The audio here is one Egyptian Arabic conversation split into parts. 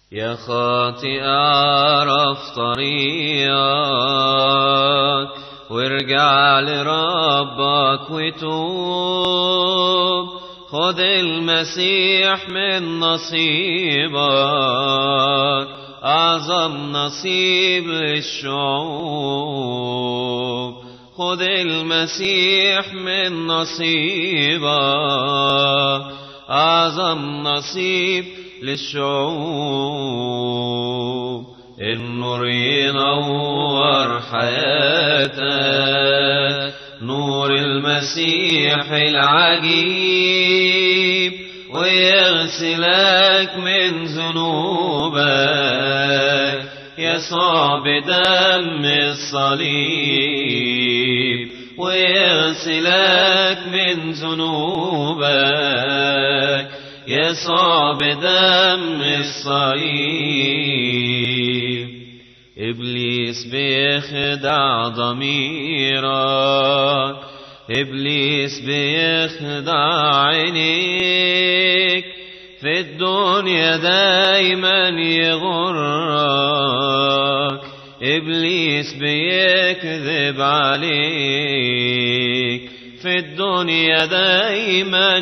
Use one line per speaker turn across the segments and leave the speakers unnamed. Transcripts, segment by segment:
يا خاطئ اعرف طريقك وارجع لربك وتوب خد المسيح من نصيبك أعظم نصيب للشعوب خد المسيح من نصيبك أعظم نصيب للشعوب النور ينور حياتك نور المسيح العجيب ويغسلك من ذنوبك يسوع بدم الصليب ويغسلك من ذنوبك يسوع بدم الصليب إبليس بيخدع ضميرك إبليس بيخدع عينيك في الدنيا دايما يغرك إبليس بيكذب عليك في الدنيا دايما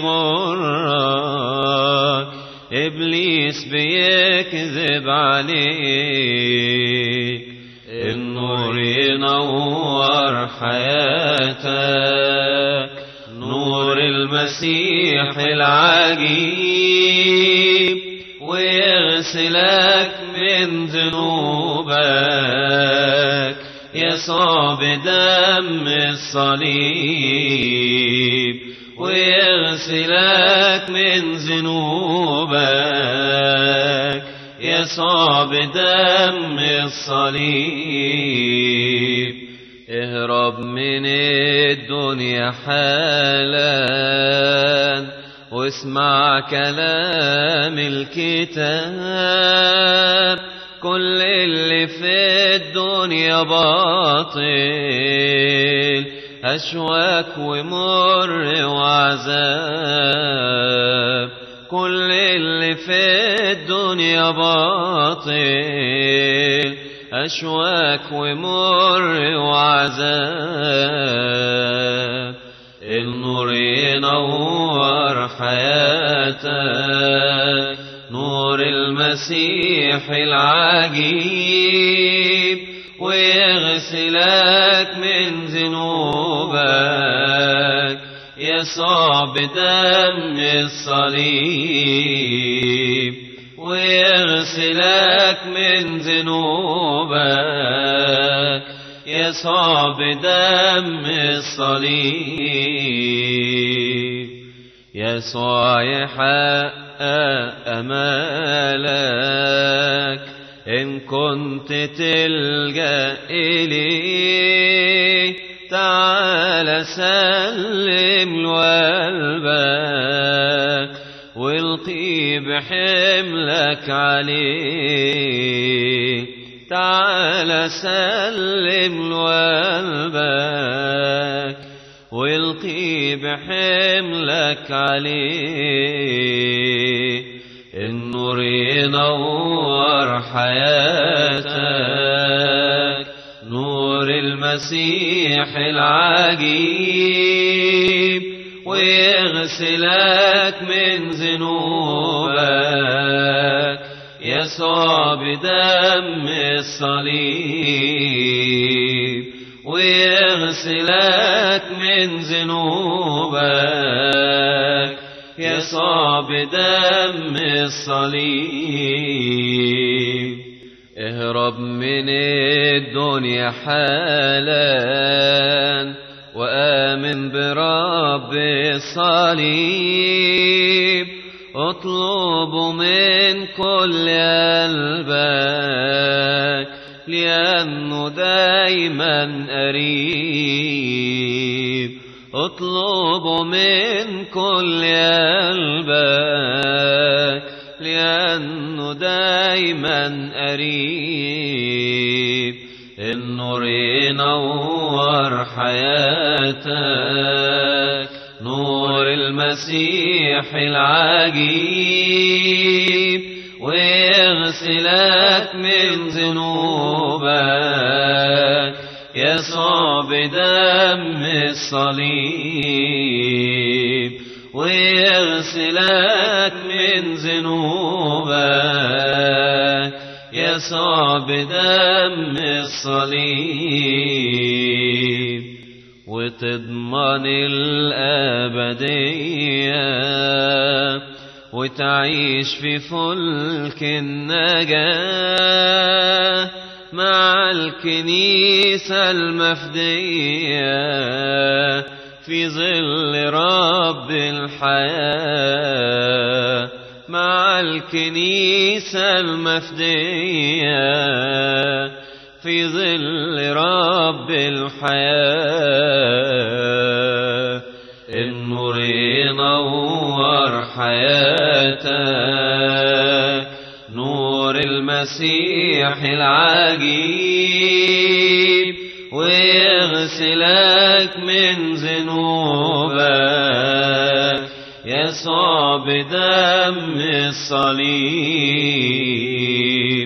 يغرك إبليس بيكذب عليك النور ينور حياتك نور المسيح العجيب ويغسلك من ذنوبك يسوع بدم الصليب ويغسلك من ذنوبك يسوع بدم الصليب اهرب من الدنيا حالا واسمع كلام الكتاب كل اللي في الدنيا باطل أشواك ومر وعذاب كل اللي في الدنيا باطل أشواك ومر وعذاب النور ينور حياتك نور المسيح العجيب ويغسلك من ذنوبك يسوع بدم الصليب ويغسلك من ذنوبك يسوع بدم الصليب يسوع يحقق أمالك إن كنت تلجأ إليه تعال سلم لقلبك والقي بحملك عليه تعال سلم لقلبك والقي بحملك عليه النور ينور حياتك نور المسيح العجيب ويغسلك من ذنوبك يسوع بدم الصليب ويغسلك من ذنوبك يسوع بدم الصليب اهرب من الدنيا حالا وآمن برب الصليب اطلب من كل قلبك لأنه دايما قريب اطلب من كل قلبك لأنه دايما قريب النور ينور حياتك نور المسيح العجيب ويغسلك من ذنوبك يسوع بدم الصليب ويغسلك من ذنوبك يسوع بدم الصليب وتضمن الأبدية وتعيش في فلك النجاة مع الكنيسة المفدية في ظل رب الحياة مع الكنيسة المفدية في ظل رب الحياة النور ينور حياتك نور المسيح العجيب ويغسلك من ذنوبك يسوع بدم الصليب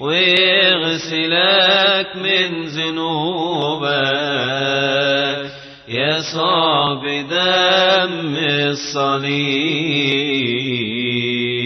ويغسلك من ذنوبك يسوع بدم الصليب